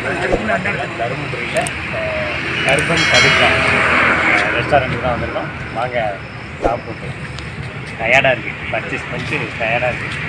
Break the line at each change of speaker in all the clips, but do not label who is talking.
தருமபுரியில் கருப்பன் கடுக்கா ரெஸ்டாரண்ட்டுக்கு தான் வந்திருக்கோம் வாங்க சாப்பிட்டு டயர்டாக இருக்குது பர்ச்சேஸ் பண்ணிட்டு டயர்டாக இருக்குது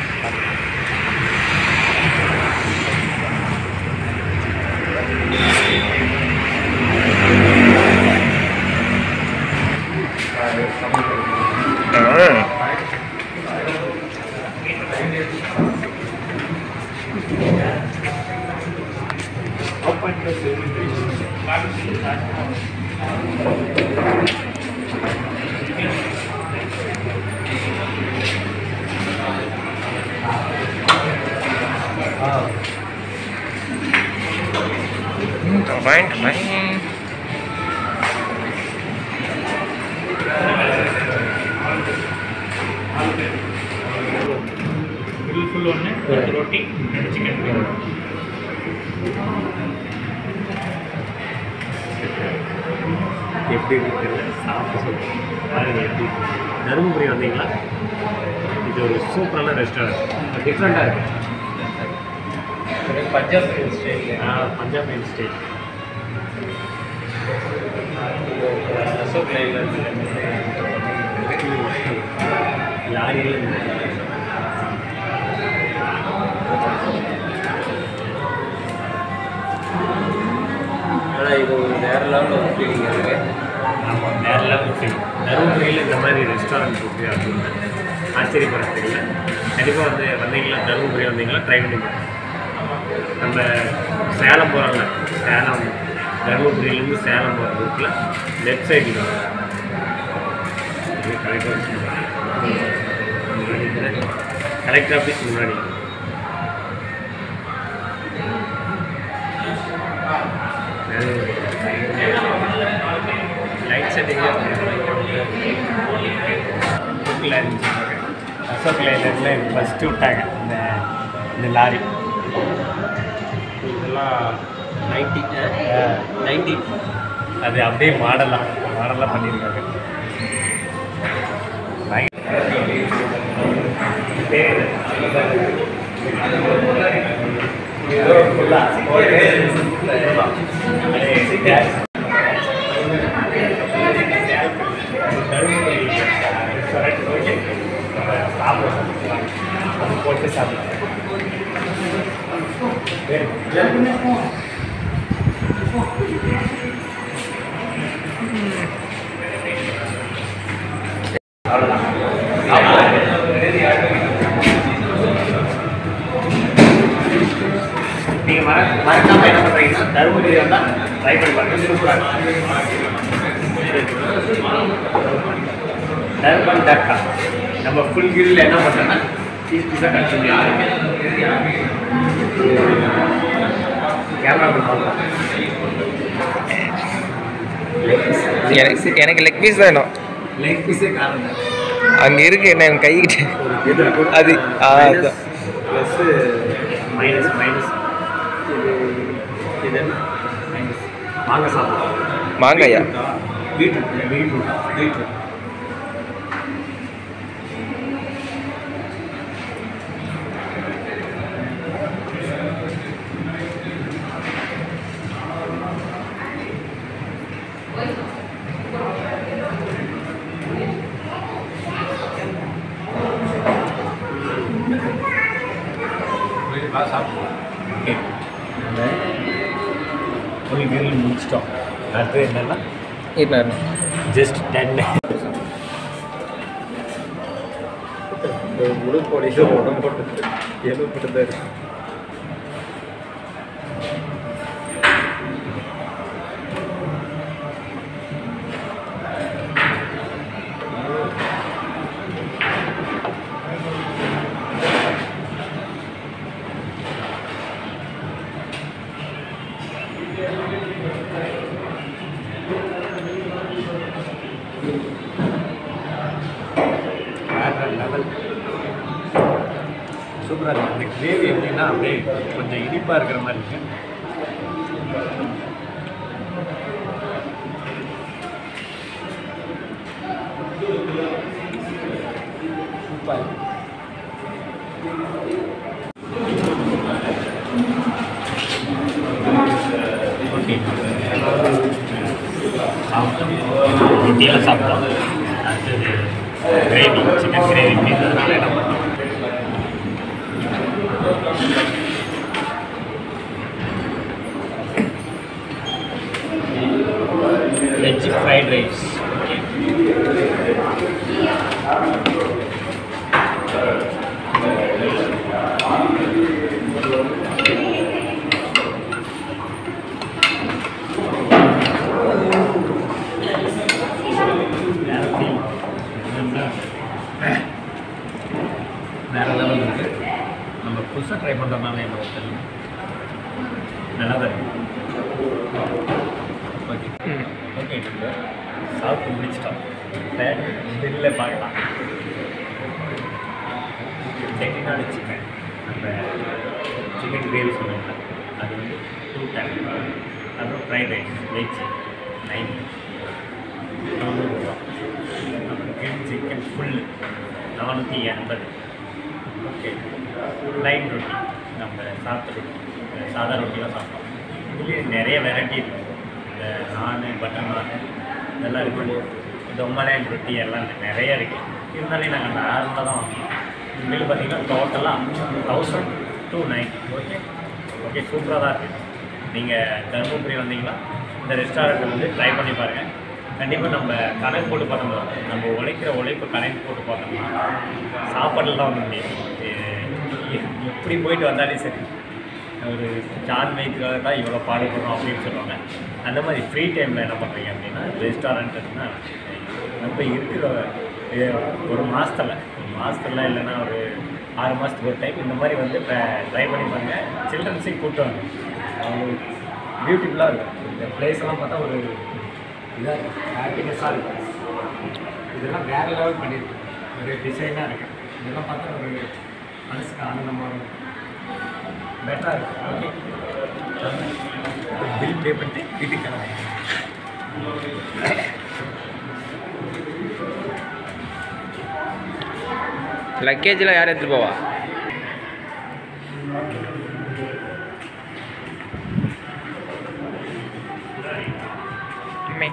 Kemarin, kemarin.
grill full ஒன்று ரெண்டு ரொட்டி ரெண்டு சிக்கன் எப்படி இருக்குது சாப்பிட்டு சொல்லுங்கள் பாருங்க எப்படி இருக்கு. தருமபுரி வந்தீங்களா இது ஒரு சூப்பரான ரெஸ்டாரண்ட் டிஃப்ரெண்ட்டாக இருக்குது
Punjab style
Punjab main style
Ashok லைலர்
லாரியில்
ஆனால் இது ஒரு வேறு லெவலில் ஒரு ஃபீலிங் இருக்குது
ஆமாம் வேறு லெவல் ஃபீல் தருமபுரியில் இந்த மாதிரி ரெஸ்டாரண்ட் இருக்குது அப்படின்னு ஆச்சரியப்படுறது இல்லை கண்டிப்பாக வந்து வந்தீங்களா தருமபுரி வந்தீங்களா ட்ரை பண்ணி பாருங்க. நம்ம சேலம் போகிறோம்ல சேலம் தருமபுரியிலேருந்து சேலம் போகிற ரூட்டில் லெஃப்ட் சைடில் கலெக்டர் ஆஃபீஸ் முன்னாடி கலெக்டர் ஆஃபீஸ் முன்னாடி லைட் செட்டிங் புக்கில் இருந்துச்சு அசோக் லைலரில் ஃபஸ்ட்டு விட்டாங்க இந்த இந்த லாரி
இதெல்லாம் நைன்டி நைன்டி
அது அப்படியே மாடலாக மாடலாக பண்ணியிருக்காங்க போட்டு சாப்பிடலாம் நீங்கள் மற மறக்காம என்ன பண்ணுறீங்கன்னா தருமபுரி வந்தால் ட்ரை பண்ணி பாருங்க சூப்பராக தர்பன் டக்கா நம்ம ஃபுல் கிரில் என்ன பண்ணுறோன்னா பீஸ் பீஸாக கட் பண்ணி கேமரா பார்க்கலாம்
எனக்கு எனக்கு லெக் பீஸ் வேணும்
லெக் பீஸே காரணம்
அங்கே இருக்கு என்ன என் கைகிட்ட அது ஆ, அதான்.
ப்ளஸ்ஸு
மைனஸ் மைனஸ்
இது இது என்ன
மைனஸ் வாங்க சாப்பிடலாம்
மாங்காயா
பீட்ரூட் பீட்ரூட்
பீட்ரூட்
ஓகே நம்ம ஃபுல் கிரில் முடிச்சிட்டோம் அடுத்து என்னென்னா
இருண்ணா
ஜஸ்ட் டென்
முழு பொடியில் உடம்பு போட்டு எலும்பு போட்டு தான் இருக்கு
வேறு லெவல் சூப்பராக இருக்குது அந்த கிரேவி எப்படின்னா அப்படியே கொஞ்சம் இனிப்பாக இருக்கிற மாதிரி இருக்கு சூப்பர் ஓகே ரொட்டியெல்லாம் சாப்பிட்டோம் அடுத்தது கிரேவி சிக்கன் கிரேவி மீதுனால என்ன பண்ணோம் வெஜ் ஃப்ரைட் ரைஸ் ஓகே வேறு லெவல் இருக்குது நம்ம புதுசாக ட்ரை பண்ணுறதுனால என்னோட தெரியும் நல்லா தான் இருக்கு ஓகே ஓகே நம்ம சாப்பிட்டு முடிச்சிட்டோம் பில்ல பார்க்கலாம் செட்டிநாடு சிக்கன் நம்ம சிக்கன் கிரேவி சொன்னோம்ல அது வந்து டூ டென் அப்புறம் ஃப்ரைட் ரைஸ் வெஜ் நைன் நானூறுரூவா அப்புறம் கிரில் சிக்கன் ஃபுல் நானூற்றி எண்பது ஓகே லைன் ரொட்டி நம்ம சாப்பிட்ட ரொட்டி அஹ் சாதா ரொட்டிலாம் சாப்பிட்டோம் இதுலேயே நிறைய வெரைட்டி இருக்குது இந்த நான் பட்டர் நான் இதெல்லாம் இருக்குது தொம்மலைன் ரொட்டி எல்லாம் நிறைய இருக்குது இருந்தாலும் நாங்கள் நார்மலாக தான் வாங்குவோம் பில் பார்த்தீங்கன்னா டோட்டலாக thousand two nine okay okay சூப்பராக தான் இருக்குது நீங்கள் தருமபுரி வந்தீங்கன்னா இந்த ரெஸ்டாரண்ட் வந்து ட்ரை பண்ணி பாருங்கள் கண்டிப்பாக நம்ம கணக்கு போட்டு பார்த்தோம்னா நம்ம உழைக்கிற உழைப்பு கணக்கு போட்டு பார்த்தோம்னா சாப்பாட்டில் தான் வந்து முடியும் எ- எப்படி போயிட்டு வந்தாலும் சரி ஒரு ஜான் வைக்கிறத தான் இவ்வளோ பாடுபடுறோம் அப்படின்னு சொல்லுவாங்க அந்த மாதிரி ஃப்ரீ டைமில் என்ன பண்ணுறீங்க அப்படின்னா ரெஸ்டாரண்ட்டுன்னா நம்ம இருக்கிற எ- ஒரு மாதத்தில் ஒரு மாதத்துல இல்லைன்னா ஒரு ஆறு மாதத்துக்கு ஒரு டைம் இந்த மாதிரி வந்து ட்ரை பண்ணி பாருங்க சில்ட்ரன்ஸையும் கூப்பிட்டு வாங்க அவங்களுக்கு பியூட்டிஃபுல்லாக இருக்கும் இந்த பிளேஸ் எல்லாம் பார்த்தா ஒரு இதாக இருக்கும் ஹாப்பினஸ்ஸாக இருக்கும் இதெல்லாம் வேறு லெவல் பண்ணியிருக்கு ஒரு டிசைனாக இருக்குது இதெல்லாம் பார்த்தா ஒரு மனசுக்கு ஆனந்தமாக இருக்கும் பெட்டராக இருக்கும் ஓகே பில் பே பண்ணிட்டு வீட்டுக்கு கிளம்புங்க
லக்கேஜில் யார் எடுத்துகிட்டு போவா அம்மே.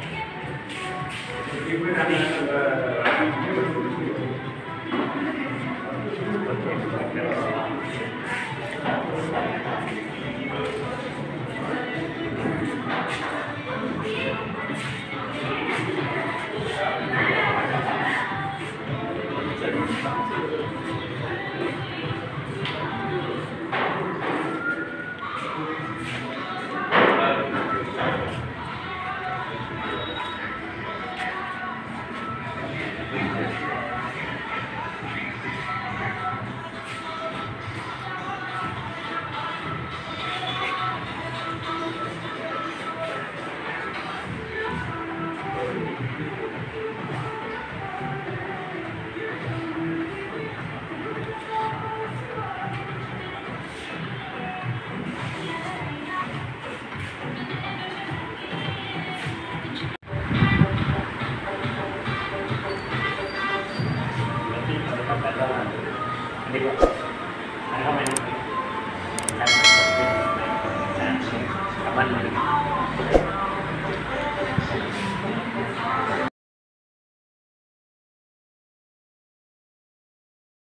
கண்டிப்பாக கமெண்ட் பண்ணுங்க